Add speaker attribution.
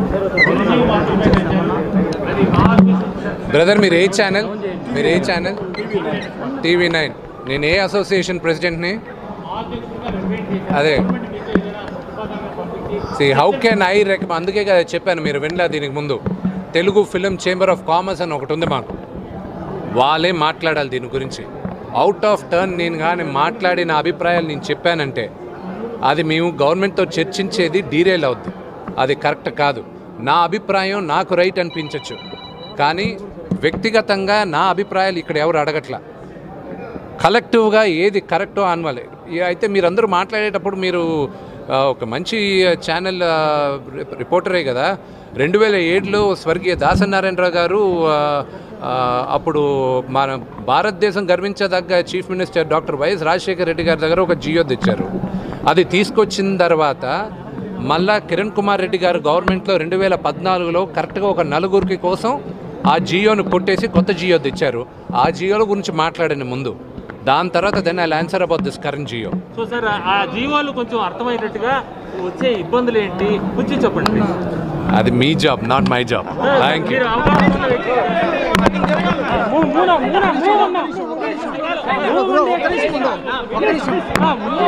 Speaker 1: Brother మీరు ఏ channel మీరు ఏ channel TV nine నేను ఏ అసోసియేషన్ ప్రెసిడెంట్ని అదే see how can I recommend అందుకే కదా చెప్పాను మీరు వినలే దీనికి ముందు Telugu film chamber of commerce అని ఒకటి ఉంది మాకు వాళ్ళే మాట్లాడాలి దీని గురించి అవుట్ ఆఫ్ టర్న్ నేను కానీ మాట్లాడిన అభిప్రాయాలు నేను చెప్పానంటే అది మేము గవర్నమెంట్తో చర్చించేది డీరేల్ అవుద్ది అది కరెక్ట్ కాదు నా అభిప్రాయం నాకు రైట్ అనిపించవచ్చు కానీ వ్యక్తిగతంగా నా అభిప్రాయాలు ఇక్కడ ఎవరు అడగట్లా కలెక్టివ్గా ఏది కరెక్టో అన్వాలి అయితే మీరందరూ మాట్లాడేటప్పుడు మీరు ఆ, ఒక మంచి ఛానల్ ఆ, రి- రిపోర్టరే కదా రెండు వేల ఏడులో స్వర్గీయ దాసనారాయణరావు గారు ఆ, ఆ, అప్పుడు మన భారతదేశం గర్వించదగ్గ chief minister doctor YS Rajasekhara Reddy గారి దగ్గర ఒక జియో తెచ్చారు అది తీసుకొచ్చిన తర్వాత మళ్ళా కిరణ్ కుమార్ రెడ్డి గారు గవర్నమెంట్లో రెండు వేల పద్నాలుగులో కరెక్ట్గా ఒక నలుగురికి కోసం ఆ జియోను కొట్టేసి కొత్త జియో తెచ్చారు ఆ జియోల గురించి మాట్లాడండి ముందు దాని తర్వాత then I answer about this current GO
Speaker 2: so sir ఆ జీవోలు కొంచెం అర్థమయ్యేటట్టుగా వచ్చే ఇబ్బందులు ఏంటి కొంచెం చెప్పండి please.
Speaker 1: అది మీ job not my job thank you
Speaker 2: మీరు అవగాహన ఉన్న వ్యక్తి. మూడు మూడు మూడు మూడు